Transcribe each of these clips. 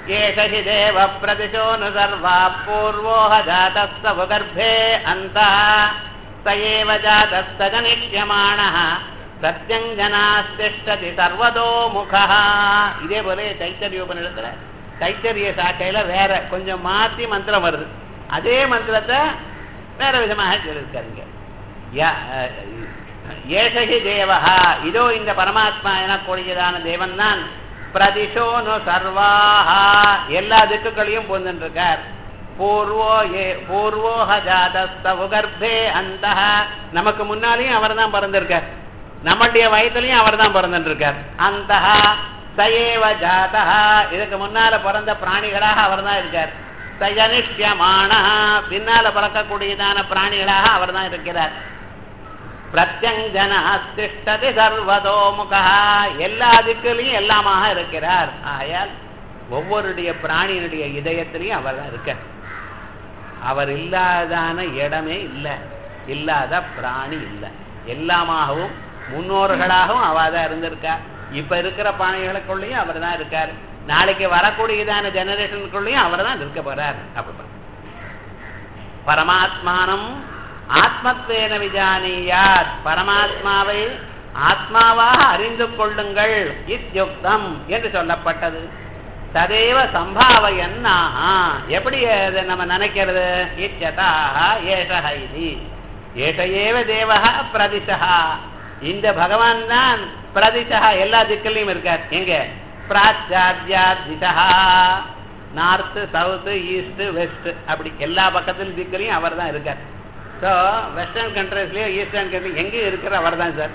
ஏஷ ஹி தேவ பிரதிசோனு சர்வா பூர்வோஹ ஜாதஸ்த கர்ப்பே அந்தः स एव जातस्तजनिष्यमाणः பிரத்யங்கனாஸ்திஷ்டதி சர்வதோ முகா இதே போல தைத்தரிய உபநிடத்துல தைத்தரிய சாக்கையில வேற கொஞ்சம் மாத்தி மந்திரம் வருது அதே மந்திரத்தை வேற விதமாக சொல்லியிருக்காருங்க ஏஷகி தேவஹா இதோ இந்த பரமாத்மா எனக்கூடியதான தேவன் தான் பிரதிஷோனு சர்வாஹா எல்லா திக்குகளையும் பொந்துட்டு இருக்கார் பூர்வோ ஏ பூர்வோஹ ஜாதஸ்தவு கர்ப்பே அந்த நமக்கு முன்னாலேயும் அவர் தான் பிறந்திருக்கார் நம்முடைய வயசுலயும் அவர் தான் பிறந்துருக்கார் அந்த சயேவ ஜாதா இதுக்கு முன்னால பிறந்த பிராணிகளாக அவர் தான் இருக்கார் சயனிஷ்யமான பின்னால பிறக்கக்கூடியதான பிராணிகளாக அவர் தான் இருக்கிறார் பிரத்யஞ்சனி சர்வதோமுகா எல்லா திக்கிலையும் எல்லாமாக இருக்கிறார் ஆயால் ஒவ்வொருடைய பிராணியினுடைய இதயத்திலையும் அவர் தான் இருக்கார் அவர் இல்லாதான இடமே இல்லை இல்லாத பிராணி இல்லை எல்லாமாகவும் முன்னோர்களாகவும் அவள் தான் இருந்திருக்கார் இப்ப இருக்கிற பிராணிகளுக்குள்ளேயும் அவர் தான் இருக்கார் நாளைக்கு வரக்கூடியதான ஜெனரேஷனுக்குள்ளேயும் அவர் தான் இருக்க போறார் அப்படி பரமாத்மானம் ஆத்மத்வேன விஜானியாத் பரமாத்மாவை ஆத்மாவாக அறிந்து கொள்ளுங்கள் இத்யுக்தம் என்று சொல்லப்பட்டது ததேவ சம்பாவையன்னாக எப்படி அதை நம்ம நினைக்கிறது இச்சதாக ஏஷக இது ஏஷ ஏவ தேவக பிரதிஷா இந்த பகவான் தான் பிரதிஷா எல்லா திக்கிலையும் இருக்கார் எங்க பிராச்சாத்யா திசா நார்த் சவுத் ஈஸ்ட் வெஸ்ட் அப்படி எல்லா பக்கத்திலும் திக்கிலையும் அவர் தான் இருக்கார் ஸோ வெஸ்டர்ன் கண்ட்ரீஸ்லயோ ஈஸ்டர்ன் கண்ட்ரி எங்கேயும் இருக்கிற அவர் தான் சார்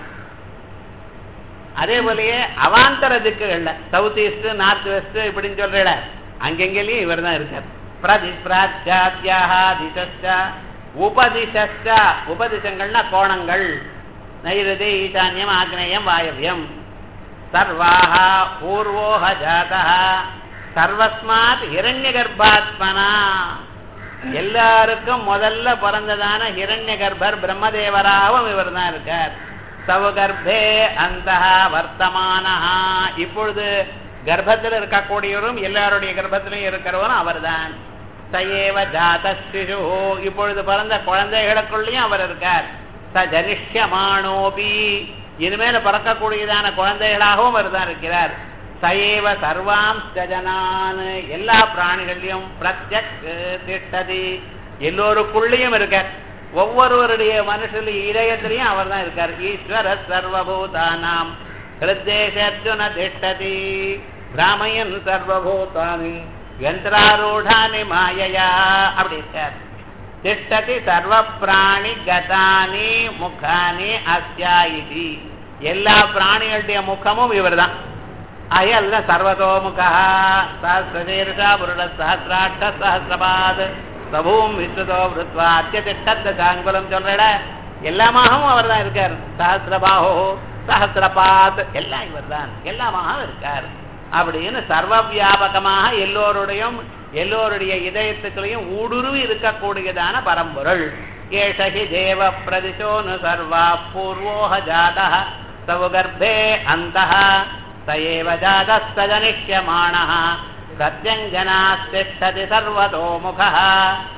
அதே போலயே அவாந்தர திக்குகள்ல சவுத் ஈஸ்ட் நார்த் வெஸ்ட் இப்படின்னு சொல்றல அங்கெங்கேயும் இவர் தான் இருக்கார் பிரதி பிராச்சாத்யாக திசா உபதிஷ உபதிஷங்கள்னா கோணங்கள் நைருதி ஈசான்யம் ஆக்னேயம் வாயவியம் சர்வாக பூர்வோஹ ஜாதா சர்வஸ்மாத் இரண்ய கர்ப்பாத்மனா எல்லாருக்கும் முதல்ல பிறந்ததான ஹிரண்ய கர்ப்பர் பிரம்மதேவராகவும் இவர் தான் இருக்கார் சவகர்ப்பே அந்த வர்த்தமான இப்பொழுது கர்ப்பத்தில் இருக்கக்கூடியவரும் எல்லாருடைய கர்ப்பத்திலும் இருக்கிறவரும் அவர்தான் சயேவ ஜாத சிசு இப்பொழுது பிறந்த குழந்தைகளுக்குள்ளேயும் அவர் இருக்கார் ச ஜனிஷ்யமானோபி இனிமேல பிறக்கக்கூடியதான குழந்தைகளாகவும் அவர் தான் இருக்கிறார் சயேவ சர்வாம் ஜனான் எல்லா பிராணிகளையும் பிரத்யக் திட்டதி எல்லோருக்குள்ளேயும் இருக்கார் ஒவ்வொருவருடைய மனுஷனுடைய இதயத்திலையும் அவர் தான் இருக்கார் ஈஸ்வர சர்வபூதானாம் ஹிருத்தேஷர்ஜுன திட்டதி பிராமயன் சர்வபூதானி யந்திராரூடானி மாயையா அப்படி இருக்கார் திட்டதி சர்வ பிராணி கதானி முகானி அஸ்யா இது எல்லா பிராணிகளுடைய முகமும் இவர் தான் அயல்ல சர்வதோமுகா சஹசிரதீர்ஷா புருட சஹசிராட்ச சஹசிரபாத் சபூம் விஸ்வதோ விருத்வா அத்தியதிஷ்ட சாங்குலம் சொல்றட எல்லாமாகவும் அவர் தான் இருக்கார் சஹசிரபாஹோ சஹசிரபாத் எல்லாம் இவர் தான் எல்லாமாக இருக்கார் அப்படின்னு சர்வ வியாபகமாக எல்லோருடையும் எல்லோருடைய இதயத்துக்களையும் ஊடுருவி இருக்கக்கூடியதான பரம்பொருள் ஏஷகி தேவ பிரதிசோனு சர்வா பூர்வோஹ ஜாத சவுகர்ப்பே அந்த சயேவ ஜாதஸ்தஜனிஷ்யமாணः பிரத்யஞ்சனாஸ்திஷ்டதி சர்வதோமுகः